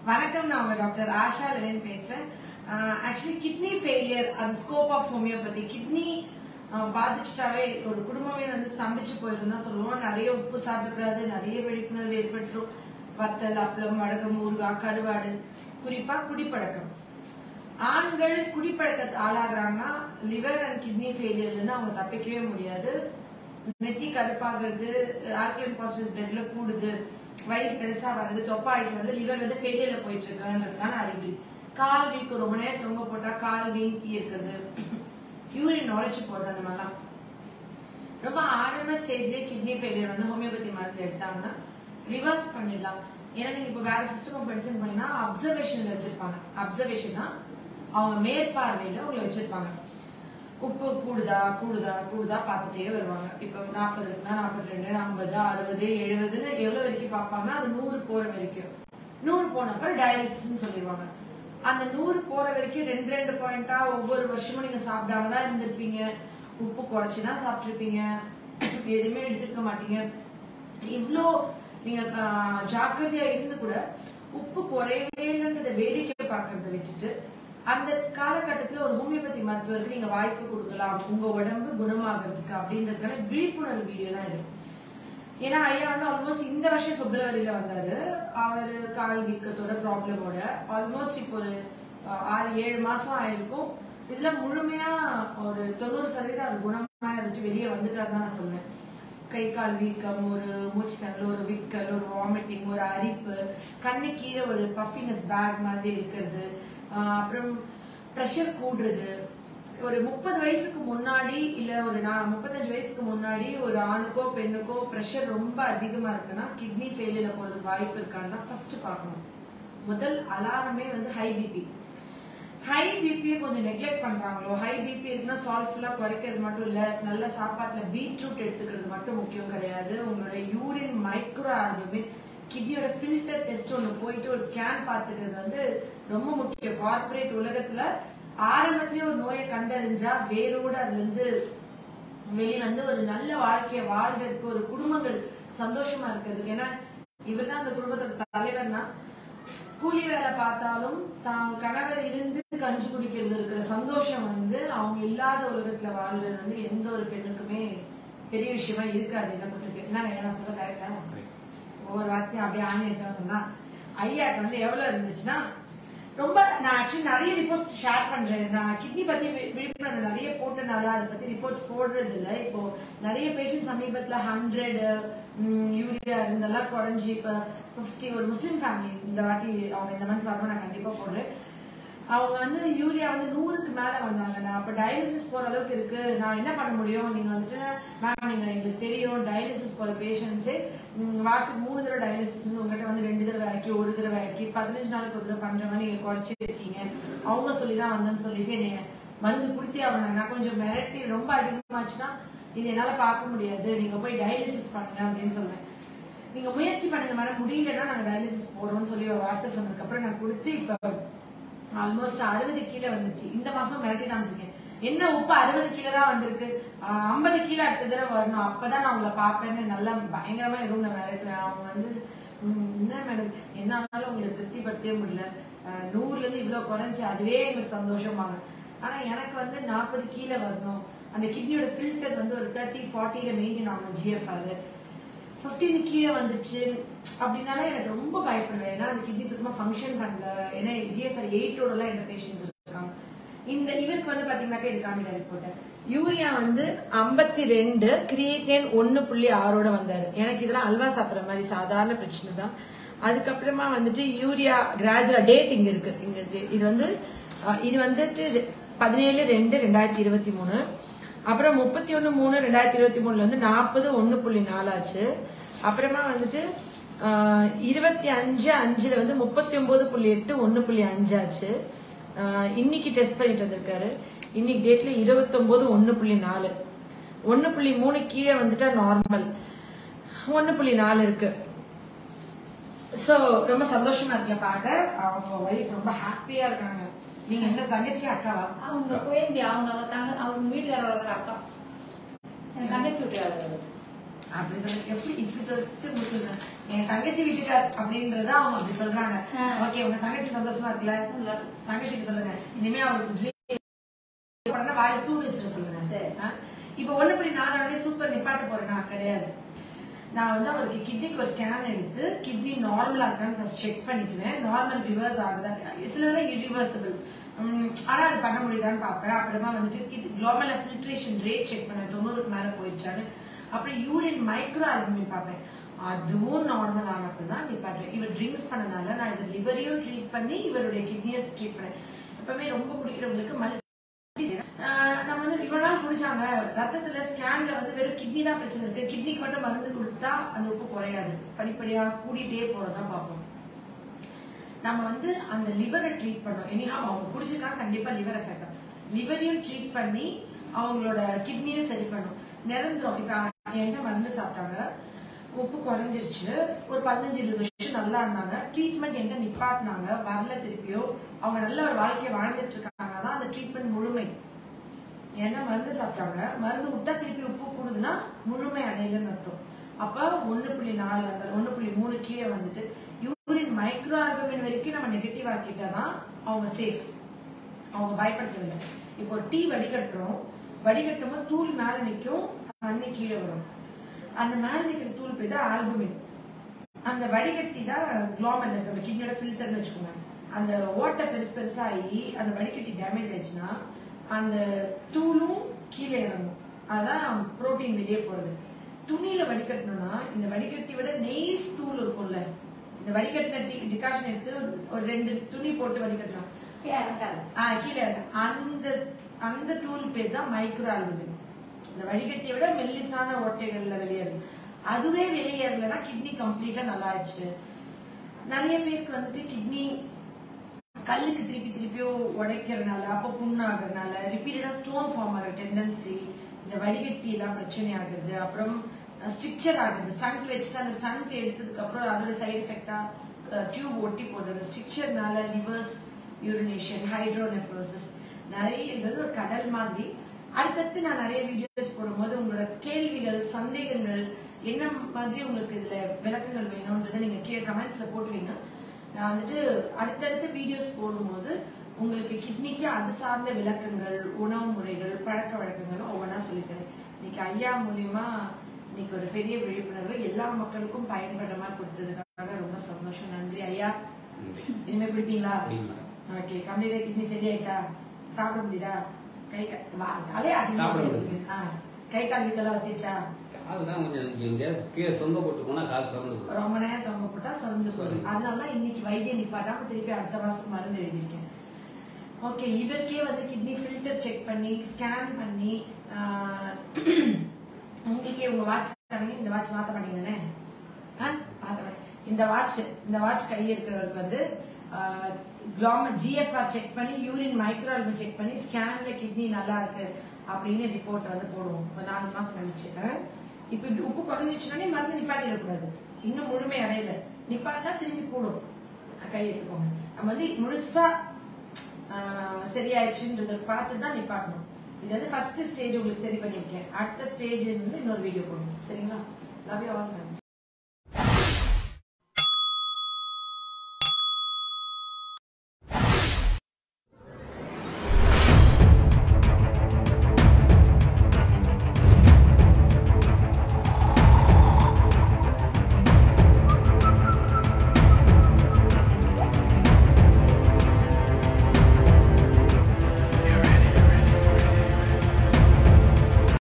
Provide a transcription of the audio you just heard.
வணக்கம் நான் உங்க டாக்டர் ஆஷா லெனின் பேசுறேன் ஆக்சுவலி கிட்னி ஃபெயிலியர் அந்த ஸ்கோப் ஆஃப் ஹோமியோபதி கிட்னி பாதிச்சிட்டாவே ஒரு குடும்பமே வந்து ஸ்தம்பிச்சு போயிருந்தா சொல்லுவோம் நிறைய உப்பு சாப்பிடக்கூடாது நிறைய விழிப்புணர்வு ஏற்பட்டுரும் வத்தல் அப்பளம் வடகம் ஊறுகாய் கருவாடு குறிப்பா குடிப்பழக்கம் ஆண்கள் குடிப்பழக்கத்தை ஆளாகிறாங்கன்னா லிவர் அண்ட் கிட்னி ஃபெயிலியர்ல இருந்து அவங்க தப்பிக்கவே முடியாது நெத்தி கருப்பாகிறது ஆல்கலின் பாசிட்டிவ்ஸ் பிளட்ல கூடுது வயிறு பெருசா வருது தொப்பாயிட்டு வந்து லிவர் வந்து ஃபெயிலியர்ல போயிட்டு இருக்குன்றதுக்கான அறிகுறி கால் வீக்கு ரொம்ப நேரம் தொங்க போட்டா கால் வீங்கி இருக்குது யூரின் நுழைச்சு போறது அந்த மாதிரிலாம் ரொம்ப ஆரம்ப ஸ்டேஜ்லயே கிட்னி ஃபெயிலியர் வந்து ஹோமியோபதி மருந்து எடுத்தாங்கன்னா ரிவர்ஸ் பண்ணிடலாம் ஏன்னா நீங்க இப்ப வேற சிஸ்டம் ஆஃப் மெடிசன் பண்ணீங்கன்னா அப்சர்வேஷன்ல வச்சிருப்பாங்க அப்சர்வேஷன்னா அவங்க மேற்பார்வையில உங்களை வச்சிருப்பாங்க உப்பு கூடுதா கூடுதா கூடுதா பார்த்துட்டே வருவாங்க இப்போ நாற்பது இருக்குன்னா நாற்பத்தி ரெண்டு ஐம்பது அறுபது எழுபதுன்னு எவ்வளவு வரைக்கும் பார்ப்பாங்கன்னா அது நூறு போற வரைக்கும் நூறு போனப்ப டயாலிசிஸ்ன்னு சொல்லிடுவாங்க அந்த நூறு போற வரைக்கும் ரெண்டு ரெண்டு பாயிண்டா ஒவ்வொரு வருஷமும் நீங்க சாப்பிடாம தான் இருந்திருப்பீங்க உப்பு குறைச்சு தான் சாப்பிட்டுருப்பீங்க எதுவுமே எடுத்துக்க மாட்டீங்க இவ்வளோ நீங்க ஆஹ், ஜாக்கிரதையா இருந்து கூட உப்பு குறையவே இல்லைன்றத வேடிக்கை பார்க்கறத விட்டுட்டு அந்த காலகட்டத்துல ஒரு ஹோமியோபதி மருத்துவருக்கு நீங்க வாய்ப்பு கொடுக்கலாம் உங்க உடம்பு குணமாகிறதுக்கு அப்படின்றதுக்கான விழிப்புணர்வு வீடியோ தான் இது ஏன்னா ஐயா வந்து ஆல்மோஸ்ட் இந்த வருஷம் பிப்ரவரியில வந்தாரு அவரு கால் வீக்கத்தோட ப்ராப்ளமோட ஆல்மோஸ்ட் இப்போ ஒரு அஹ், ஆறு ஏழு மாசம் ஆயிருக்கும் இதுல முழுமையா ஒரு தொண்ணூறு சதவீதம் அவர் குணமா இருந்துட்டு வெளியே வந்துட்டாருன்னு தான் நான் சொல்லுவேன் கை கால் வீக்கம் ஒரு மூச்சு தங்கல் ஒரு விக்கல் ஒரு வாமிட்டிங் ஒரு அரிப்பு கண்ணு கீழே ஒரு பஃபினஸ் பேக் மாதிரி இருக்கிறது ஆஹ் அப்புறம் ப்ரெஷர் கூடுறது ஒரு முப்பது வயசுக்கு முன்னாடி இல்ல ஒரு நான் முப்பத்தஞ்சு வயசுக்கு முன்னாடி ஒரு ஆணுக்கோ பெண்ணுக்கோ ப்ரெஷர் ரொம்ப அதிகமா இருக்குன்னா கிட்னி ஃபெயிலியர்ல போறதுக்கு வாய்ப்பு இருக்கான்னு ஃபர்ஸ்ட் பார்க்கணும் முதல் அலாரமே வந்து ஹை பிபி ஹை பிபியை கொஞ்சம் நெக்லெக்ட் பண்றாங்களோ ஹை பிபி இருக்குன்னா சால்ட் ஃபுல்லா குறைக்கிறது மட்டும் இல்ல நல்ல சாப்பாட்டுல பீட்ரூட் எடுத்துக்கிறது மட்டும் முக்கியம் கிடையாது உங்களோட யூரின் மைக்ரோ ஆல்புமின் கிட்னியோட ஃபில்டர் டெஸ்ட் ஒன்று போயிட்டு ஒரு ஸ்கேன் பார்த்துக்கிறது வந்து ரொம்ப முக்கியம் கார்ப்பரேட் உலகத்துல ஆரம்பத்திலேயே ஒரு நோயை கண்டறிஞ்சா வேரோட அதுல இருந்து வெளியே வந்து ஒரு நல்ல வாழ்க்கைய வாழ்றதுக்கு ஒரு குடும்பங்கள் சந்தோஷமா இருக்கிறதுக்கு ஏன்னா இவர் தான் அந்த குடும்பத்தோட தலைவர்னா கூலி வேலை பார்த்தாலும் தான் கணவர் இருந்து கஞ்சி குடிக்கிறது இருக்கிற சந்தோஷம் வந்து அவங்க இல்லாத உலகத்துல வாழ்றது வந்து எந்த ஒரு பெண்ணுக்குமே பெரிய விஷயமா இருக்காது என்ன பொறுத்தவரைக்கும் என்ன நான் சொல்ல கரெக்டா ஒவ்வொரு வார்த்தையும் அப்படியே ஆணியடிச்சா சொன்னா ஐயாக்கு வந்து எவ்வளவு இருந்துச்சுன்னா ரொம்ப நான் ஆக்சுவலி நிறைய ரிப்போர்ட்ஸ் ஷேர் பண்றேன் நான் கிட்னி பத்தி வி- விழிப்புணர்வு நிறைய போட்டனால அதை பத்தி ரிப்போர்ட்ஸ் போடுறது இல்ல இப்போ நிறைய பேஷண்ட் சமீபத்துல ஹண்ட்ரட் யூரியா இருந்தெல்லாம் குறைஞ்சி இப்ப 50 ஒரு முஸ்லீம் ஃபேமிலி இந்த வாட்டி அவங்க இந்த மந்த் வரணும் நான் கண்டிப்பா போடுறேன் அவங்க வந்து யூரியா வந்து நூறுக்கு மேல வந்தாங்க நான் அப்ப டயாலிசிஸ் போற அளவுக்கு இருக்கு நான் என்ன பண்ண முடியும் நீங்க வந்துட்டு மேம் நீங்க எங்களுக்கு தெரியும் டயாலிசிஸ் போற பேஷண்ட்ஸே வாரத்துக்கு மூணு தடவை டயாலிசிஸ் உங்ககிட்ட வந்து ரெண்டு தடவை ஆக்கி ஒரு தடவை ஆக்கி பதினஞ்சு நாளுக்கு ஒரு தடவை பண்ற மாதிரி நீங்க குறைச்சிருக்கீங்க அவங்க சொல்லிதான் வந்தேன்னு சொல்லிட்டு நீங்க மருந்து குடுத்தே ஆகணும் நான் கொஞ்சம் மிரட்டி ரொம்ப அதிகமாச்சுன்னா இது என்னால பார்க்க முடியாது நீங்க போய் டயாலிசிஸ் பண்ணுங்க அப்படின்னு சொன்னேன் நீங்க முயற்சி பண்ணுங்க மேடம் முடியலன்னா நாங்க டயாலிசிஸ் போறோம்னு சொல்லி ஒரு வார்த்தை சொன்னதுக்கு அப்புறம் நான் கொடுத்து இப்ப ஆல்மோஸ்ட் அறுபது கீழே வந்துச்சு இந்த மாசம் மிரட்டி தான் வச்சிருக்கேன் என்ன உப்பு அறுபது கீழே தான் வந்திருக்கு ஐம்பது கீழே அடுத்த தடவை வரணும் அப்பதான் நான் உங்களை பார்ப்பேன்னு நல்லா பயங்கரமா ரூம்ல மிரட்டுவேன் அவங்க வந்து "ம், என்ன மேடம் என்ன ஆனாலும் உங்களை திருப்திப்படுத்தவே முடியல ஆஹ் நூறுல இருந்து இவ்வளவு குறைஞ்சு அதுவே எங்களுக்கு சந்தோஷமாங்க ஆனா எனக்கு வந்து நாற்பது கீழே வரணும் அந்த கிட்னியோட ஃபில்டர் வந்து ஒரு தேர்ட்டி ஃபார்ட்டில மெயின்டைன் ஆகணும் ஜிஎஃப்ஆர் ஃபிஃப்டீன் கீழே வந்துச்சு அப்படின்னால எனக்கு ரொம்ப பயப்படுவேன் ஏன்னா அந்த கிட்னி சுத்தமா ஃபங்க்ஷன் பண்ணல ஏன்னா ஜிஎஃப்ஆர் எயிட்டோடலாம் என்ன பேஷண்ட்ஸ் இருக்காங்க இந்த இவருக்கு வந்து பாத்தீங்கன்னாக்கா இது காமிடா ரிப்போர்ட் யூரியா வந்து ஐம்பத்தி ரெண்டு கிரியேட்டின் ஒன்னு புள்ளி ஆறோட வந்தாரு எனக்கு இதெல்லாம் அல்வா சாப்பிடுற மாதிரி சாதாரண பிரச்சனை தான் அதுக்கப்புறமா வந்துட்டு யூரியா கிராஜுவலா டேட் இங்க இருக்கு இங்க இது- இது வந்து அஹ், இது வந்துட்டு பதினேழு ரெண்டு ரெண்டாயிரத்தி இருபத்தி மூணு அப்புறம் முப்பத்தி ஒன்று மூணு ரெண்டாயிரத்தி இருபத்தி மூணுல வந்து நாற்பது ஒன்று புள்ளி நாலாச்சு அப்புறமா வந்துட்டு ஆஹ், இருபத்தி அஞ்சு அஞ்சுல வந்து முப்பத்தி ஒன்பது புள்ளி எட்டு ஒன்று புள்ளி அஞ்சாச்சு ஆஹ், இன்னைக்கு டெஸ்ட் பண்ணிட்டு வந்திருக்காரு இன்னைக்கு டேட்ல இருபத்தொன்பது ஒன்று புள்ளி நாலு ஒன்று புள்ளி மூணு கீழே வந்துட்டா நார்மல் ஒன்று புள்ளி நாலு இருக்கு ஸோ ரொம்ப சந்தோஷமா இருக்குல்ல பார்க்க அவங்க ஒய்ஃப் ரொம்ப ஹாப்பியா இருக்காங்க நீங்க என்ன தங்கச்சி அக்காவா அவங்க குழந்தை அவங்க தங்க அவங்க வீட்டுக்காரோட அக்கா என் தங்கச்சி வீட்டுக்காரர் அப்படி சொல்ல எப்படி இப்படி தொட்டு முட்டுங்க என் தங்கச்சி வீட்டுக்கார் அப்படின்றத அவங்க அப்படி சொல்றாங்க ஆ. ஓகே உங்க தங்கச்சி சந்தோஷமா இருக்குல்ல நல்லா தங்கச்சிக்கு சொல்லுங்க இனிமே அவருக்கு உடனே வாயில சூடு வச்சிட சொல்லுங்க சரி. ஆ? இப்ப ஒண்ணு புள்ளி நாலு உடனே சூப்பர் நிப்பாட்ட போறேன் நான் கிடையாது நான் வந்து அவருக்கு கிட்னிக்கு ஒரு ஸ்கேன் எடுத்து கிட்னி நார்மலா இருக்கான்னு ஃபர்ஸ்ட் செக் பண்ணிக்குவேன் நார்மல் ரிவர்ஸ் ஆகுதா சிலதெல்லாம் இரிவர்சிபிள் ஆனா அது பண்ண முடியுதான்னு பார்ப்பேன் அப்புறமா வந்துட்டு குளோபல் ஃபில்ட்ரேஷன் ரேட் செக் பண்ணேன் தொண்ணூறுக்கு மேல போயிடுச்சான்னு அப்புறம் யூரின் மைக்ரோ ஆல்பமி பார்ப்பேன் அதுவும் நார்மல் ஆனப்ப தான் நிப்பாட்டுவேன் இவர் ட்ரிங்க்ஸ் பண்ணனால நான் இவர் லிவரையும் ட்ரீட் பண்ணி இவருடைய கிட்னியை ட்ரீட் பண்ணேன் எப்பவுமே ரொம்ப குடிக்கிறவங்களுக்கு மல் ஆஹ் நம்ம வந்து இவ்வளவு நாள் குடிச்சாங்க ரத்தத்துல ஸ்கேன்ல வந்து வெறும் கிட்னி தான் பிரச்சனை இருக்கு கிட்னிக்கு மட்டும் மருந்து கொடுத்தா அந்த உப்பு குறையாது படிப்படியா கூடிட்டே போறதான் பார்ப்போம் நம்ம வந்து அந்த லிவரை ட்ரீட் பண்ணோம் எனிஹா அவங்க குடிச்சிருக்கா கண்டிப்பா லிவர் எஃபெக்ட் லிவரையும் ட்ரீட் பண்ணி அவங்களோட கிட்னியும் சரி பண்ணும் நிரந்தரம் இப்ப என்கிட்ட மருந்து சாப்பிட்டாங்க உப்பு குறைஞ்சிருச்சு ஒரு பதினஞ்சு இருபது வருஷம் நல்லா இருந்தாங்க ட்ரீட்மெண்ட் எங்க நிப்பாட்டினாங்க வரல திருப்பியோ அவங்க நல்ல ஒரு வாழ்க்கையை வாழ்ந்துட்டு இருக்காங்க தான் அந்த ட்ரீட்மெண்ட் முழுமை ஏன்னா மருந்து சாப்பிட்டாங்க மருந்து விட்டா திருப்பி உப்பு கூடுதுன்னா முழுமை அடையலன்னு அர்த்தம் அப்ப ஒண்ணு புள்ளி நாலு வந்து ஒண்ணு புள்ளி மூணு கீழே வந்துட்டு யூரின் மைக்ரோ ஆல்பமின் வரைக்கும் நம்ம நெகட்டிவ் ஆக்கிட்டாதான் அவங்க சேஃப் அவங்க பயப்படுறது இல்லை இப்போ ஒரு டீ வடிகட்டுறோம் வடிகட்டும் போது தூள் மேல நிக்கும் தண்ணி கீழே வரும் அந்த மேல நிக்கிற தூள் போய் தான் ஆல்புமின் அந்த வடிகட்டி தான் குளோமல்லஸ் நம்ம கிட்னியோட ஃபில்டர்னு வச்சுக்கோங்க அந்த ஓட்டை பெருசு பெருசாகி அந்த வடிகட்டி டேமேஜ் ஆயிடுச்சுன்னா அந்த தூளும் கீழே இறங்கும் அதான் புரோட்டீன் வெளியே போறது துணியில வடிகட்டணும்னா இந்த வடிகட்டி விட நெய்ஸ் தூள் இருக்கும்ல இந்த வடிகட்டின டீ டிகாஷன் எடுத்து ஒரு ரெண்டு துணி போட்டு வடிகட்டலாம் இறங்காது ஆ, கீழே இருக்கு. அந்த அந்த டூல் பேர் தான் மைக்ரோ ஆல்புமின் இந்த வடிகட்டியை விட மெல்லிசான ஓட்டைகள்ல வெளியேறுது அதுவே வெளியேறலைன்னா கிட்னி கம்ப்ளீட்டா நல்லா ஆயிடுச்சு நிறைய பேருக்கு வந்துட்டு கிட்னி கல்லுக்கு திருப்பி திருப்பியோ உடைக்கிறதுனால அப்போ புண்ணாகிறதுனால ரிப்பீட்டடா ஸ்டோன் ஃபார்ம் ஆகிற டெண்டன்சி இந்த வடிகட்டி எல்லாம் பிரச்சனை ஆகுறது அப்புறம் ஸ்டிக்சர் ஆகுது ஸ்டண்ட் வச்சுட்டு அந்த ஸ்டண்ட் எடுத்ததுக்கு அப்புறம் அதோட சைடு எஃபெக்டா டியூப் ஒட்டி போடுறது ஸ்டிக்சர்னால லிவர்ஸ் யூரினேஷன் ஹைட்ரோனெஃப்ரோசிஸ் நிறைய இது வந்து ஒரு கடல் மாதிரி அடுத்தடுத்து நான் நிறைய வீடியோஸ் போடும்போது உங்களோட கேள்விகள் சந்தேகங்கள் என்ன மாதிரி உங்களுக்கு இதுல விளக்கங்கள் வேணும்ன்றதை நீங்க கீழே கமெண்ட்ஸ்ல போட்டுவீங்க நான் வந்துட்டு அடுத்தடுத்த வீடியோஸ் போடும்போது உங்களுக்கு கிட்னிக்கு அது சார்ந்த விளக்கங்கள் உணவு முறைகள் பழக்க வழக்கங்களும் ஒவ்வொன்றா சொல்லித்தரேன் இன்னைக்கு ஐயா மூலியமா இன்னைக்கு ஒரு பெரிய விழிப்புணர்வு எல்லா மக்களுக்கும் பயன்படுற மாதிரி கொடுத்ததுக்காக ரொம்ப சந்தோஷம் நன்றி ஐயா இனிமே குடிப்பீங்களா ஓகே கம்ப்ளீட்டா கிட்னி சரியாயிச்சா சாப்பிட முடியுதா கை கா- வா- தலையே அதிகமா சாப்பிட இருக்கு. ஆ, கை கால் வீக்கெல்லாம் வத்திச்சா கால் தான் கொஞ்சம் எங்க கீழே தொங்க போட்டு போனா கால் சுரந்து போகும் ரொம்ப நேரம் தொங்க போட்டா சொந்து போகுது சொந்து. அதனால தான் இன்னைக்கு வைத்தியம் நிப்பாட்டாம திருப்பி அடுத்த மாசம் மருந்து எழுதியிருக்கேன் ஓகே இவருக்கே வந்து கிட்னி ஃபில்டர் செக் பண்ணி ஸ்கேன் பண்ணி ஆஹ், உங்களுக்கே உங்க வாட்ச் இந்த வாட்ச் மாத்த மாட்டீங்க தானே ஆ? மாத்த மாட்டீங்க. இந்த வாட்ச் இந்த வாட்ச் கை இருக்கிறவருக்கு வந்து கிளாம ஜிஎஃப்ஆர் செக் பண்ணி யூரின் மைக்ரோல்பம் செக் பண்ணி ஸ்கேன்ல கிட்னி நல்லா இருக்கு அப்படின்னு ரிப்போர்ட் வந்து போடுவோம் ஒரு நாலு மாசம் கழிச்சு ஆ? இப்ப இப்படி உப்பு குறைஞ்சிச்சுனே மருந்து நிப்பாட்டிடக்கூடாது இன்னும் முழுமை அடையல நிப்பாட்டினா திரும்பி கூடும் கை எடுத்துக்கோங்க நம்ம வந்து முழுசா ஆஹ், சரியாயிடுச்சுன்றத பார்த்து தான் நிப்பாட்டணும் இது வந்து ஃபர்ஸ்ட் ஸ்டேஜ் உங்களுக்கு சரி பண்ணியிருக்கேன் அடுத்த ஸ்டேஜ் வந்து இன்னொரு வீடியோ போடணும் சரிங்களா லவ் யூ ஆல்